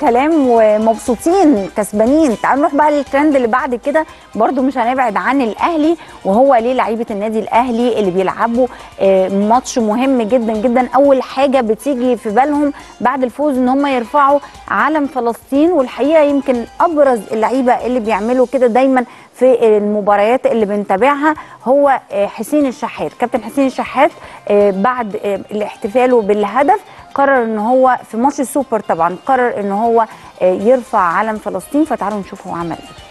كلام ومبسوطين كسبانين تعالوا نروح بقى للترند اللي بعد كده برضو مش هنبعد عن الاهلي وهو ليه لعيبه النادي الاهلي اللي بيلعبوا آه، ماتش مهم جدا جدا اول حاجه بتيجي في بالهم بعد الفوز ان هم يرفعوا علم فلسطين والحقيقه يمكن ابرز اللعيبه اللي بيعملوا كده دايما في المباريات اللي بنتابعها هو آه، حسين الشحات كابتن حسين الشحات آه، بعد آه، الاحتفاله بالهدف قرر ان هو في ماتش السوبر طبعا قرر ان هو آه، يرفع علم فلسطين فتعالوا نشوف هو عمل ايه